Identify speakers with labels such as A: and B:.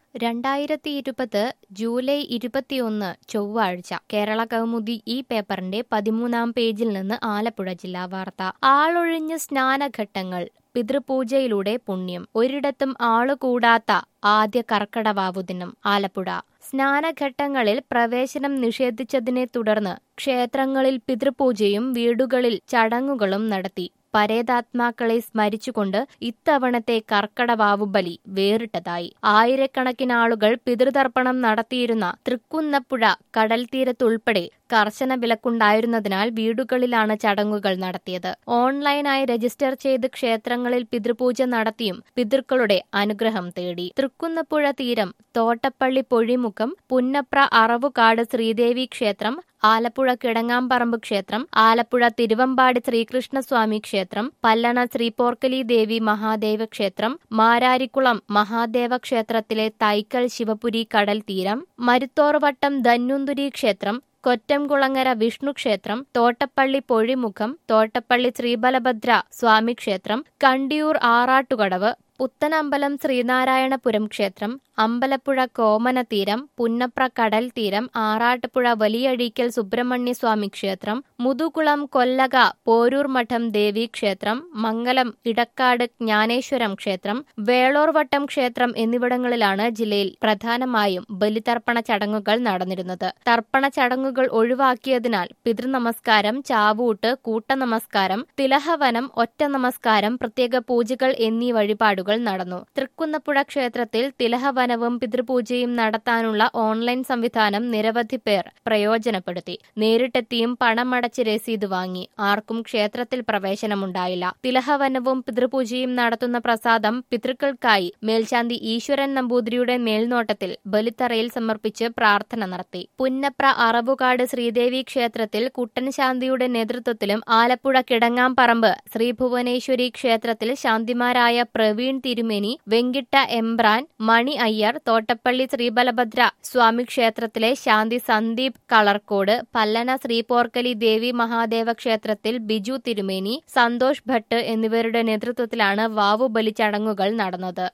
A: രണ്ടായിരത്തി ഇരുപത് ജൂലൈ ഇരുപത്തിയൊന്ന് ചൊവ്വാഴ്ച കേരള കൗമുദി ഈ പേപ്പറിന്റെ പതിമൂന്നാം പേജിൽ നിന്ന് ആലപ്പുഴ ജില്ലാ വാർത്ത ആളൊഴിഞ്ഞ സ്നാനഘട്ടങ്ങൾ പിതൃപൂജയിലൂടെ പുണ്യം ഒരിടത്തും ആളുകൂടാത്ത ആദ്യ കർക്കടവാവു ദിനം ആലപ്പുഴ സ്നാനഘട്ടങ്ങളിൽ പ്രവേശനം നിഷേധിച്ചതിനെ തുടർന്ന് ക്ഷേത്രങ്ങളിൽ പിതൃപൂജയും വീടുകളിൽ ചടങ്ങുകളും നടത്തി പരേതാത്മാക്കളെ സ്മരിച്ചുകൊണ്ട് ഇത്തവണത്തെ കർക്കടവാവുബലി വേറിട്ടതായി ആയിരക്കണക്കിന് ആളുകൾ പിതൃതർപ്പണം നടത്തിയിരുന്ന തൃക്കുന്നപ്പുഴ കടൽ തീരത്തുൾപ്പെടെ കർശന വിലക്കുണ്ടായിരുന്നതിനാൽ വീടുകളിലാണ് ചടങ്ങുകൾ നടത്തിയത് ഓൺലൈനായി രജിസ്റ്റർ ചെയ്ത് ക്ഷേത്രങ്ങളിൽ പിതൃപൂജ നടത്തിയും പിതൃക്കളുടെ അനുഗ്രഹം തേടി തൃക്കുന്നപ്പുഴ തീരം തോട്ടപ്പള്ളി പൊഴിമുഖം പുന്നപ്ര അറവുകാട് ശ്രീദേവി ക്ഷേത്രം ആലപ്പുഴ കിടങ്ങാമ്പറമ്പ് ക്ഷേത്രം ആലപ്പുഴ തിരുവമ്പാടി ശ്രീകൃഷ്ണസ്വാമി ക്ഷേത്രം പല്ലണ ശ്രീപോർക്കലി ദേവി മഹാദേവ ക്ഷേത്രം മാരാരിക്കുളം മഹാദേവ ക്ഷേത്രത്തിലെ തൈക്കൽ ശിവപുരി കടൽ തീരം മരുത്തോർവട്ടം ധന്വന്തുരി ക്ഷേത്രം കൊറ്റംകുളങ്ങര വിഷ്ണു ക്ഷേത്രം തോട്ടപ്പള്ളി പൊഴിമുഖം തോട്ടപ്പള്ളി ശ്രീബലഭദ്ര സ്വാമി ക്ഷേത്രം കണ്ടിയൂർ ആറാട്ടുകടവ് പുത്തനമ്പലം ശ്രീനാരായണപുരം ക്ഷേത്രം അമ്പലപ്പുഴ കോമന തീരം പുന്നപ്ര കടൽ തീരം ആറാട്ടുപുഴ വലിയഴീക്കൽ സുബ്രഹ്മണ്യ സ്വാമി ക്ഷേത്രം മുതുകുളം കൊല്ലക പോരൂർ മഠം ദേവി ക്ഷേത്രം മംഗലം ഇടക്കാട് ജ്ഞാനേശ്വരം ക്ഷേത്രം വേളോർവട്ടം ക്ഷേത്രം എന്നിവിടങ്ങളിലാണ് ജില്ലയിൽ പ്രധാനമായും ബലിതർപ്പണ ചടങ്ങുകൾ നടന്നിരുന്നത് തർപ്പണ ചടങ്ങുകൾ ഒഴിവാക്കിയതിനാൽ പിതൃനമസ്കാരം ചാവൂട്ട് കൂട്ടനമസ്കാരം തിലഹവനം ഒറ്റ നമസ്കാരം പ്രത്യേക പൂജകൾ എന്നീ വഴിപാടുകൾ നടന്നു തൃക്കുന്നപ്പുഴ ക്ഷേത്രത്തിൽ തിലഹവനവും പിതൃപൂജയും നടത്താനുള്ള ഓൺലൈൻ സംവിധാനം നിരവധി പേർ പ്രയോജനപ്പെടുത്തി നേരിട്ടെത്തിയും പണമടച്ച് രസീത് വാങ്ങി ആർക്കും ക്ഷേത്രത്തിൽ പ്രവേശനമുണ്ടായില്ല തിലഹവനവും പിതൃപൂജയും നടത്തുന്ന പ്രസാദം പിതൃക്കൾക്കായി മേൽശാന്തി ഈശ്വരൻ നമ്പൂതിരിയുടെ മേൽനോട്ടത്തിൽ ബലിത്തറയിൽ സമർപ്പിച്ച് പ്രാർത്ഥന നടത്തി പുന്നപ്ര അറവുകാട് ശ്രീദേവി ക്ഷേത്രത്തിൽ കുട്ടൻശാന്തിയുടെ നേതൃത്വത്തിലും ആലപ്പുഴ കിടങ്ങാമ്പറമ്പ് ശ്രീ ഭുവനേശ്വരി ക്ഷേത്രത്തിൽ ശാന്തിമാരായ പ്രവീൺ തിരുമേനി വെങ്കിട്ട എംബ്രാൻ മണി അയ്യർ തോട്ടപ്പള്ളി ശ്രീബലഭദ്ര സ്വാമി ക്ഷേത്രത്തിലെ ശാന്തി സന്ദീപ് കളർക്കോട് പല്ലന ശ്രീപോർക്കലി ദേവി മഹാദേവ ക്ഷേത്രത്തിൽ ബിജു തിരുമേനി സന്തോഷ് ഭട്ട് എന്നിവരുടെ നേതൃത്വത്തിലാണ് വാവുബലി ചടങ്ങുകൾ നടന്നത്